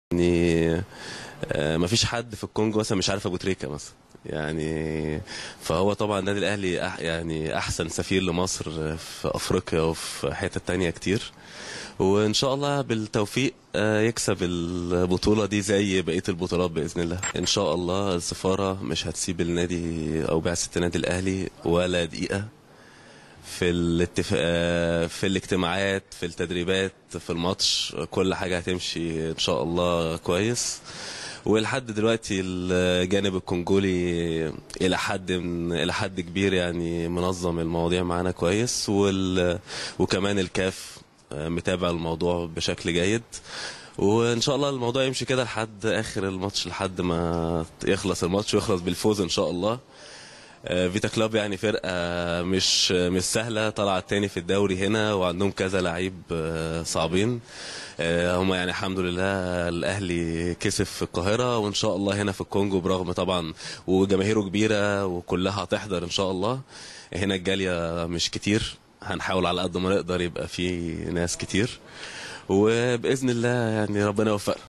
يعني آه، مفيش حد في الكونجو مثلا مش عارف ابو تريكه مثلا يعني فهو طبعا النادي الاهلي أح يعني احسن سفير لمصر في افريقيا وفي حتت تانية كتير وان شاء الله بالتوفيق آه، يكسب البطوله دي زي بقيه البطولات باذن الله ان شاء الله السفاره مش هتسيب النادي او بعثه النادي الاهلي ولا دقيقه في الاتفاق في الاجتماعات في التدريبات في الماتش كل حاجه هتمشي ان شاء الله كويس ولحد دلوقتي الجانب الكونجولي الى حد من الى حد كبير يعني منظم المواضيع معانا كويس وال وكمان الكاف متابع الموضوع بشكل جيد وان شاء الله الموضوع يمشي كده لحد اخر الماتش لحد ما يخلص الماتش ويخلص بالفوز ان شاء الله آه، فيتا كلاب يعني فرقه مش مش سهله طلعت تاني في الدوري هنا وعندهم كذا لعيب آه، صعبين آه، هم يعني الحمد لله الاهلي كسب في القاهره وان شاء الله هنا في الكونجو برغم طبعا وجماهيره كبيره وكلها هتحضر ان شاء الله هنا الجاليه مش كتير هنحاول على قد ما نقدر يبقى في ناس كتير وباذن الله يعني ربنا يوفقنا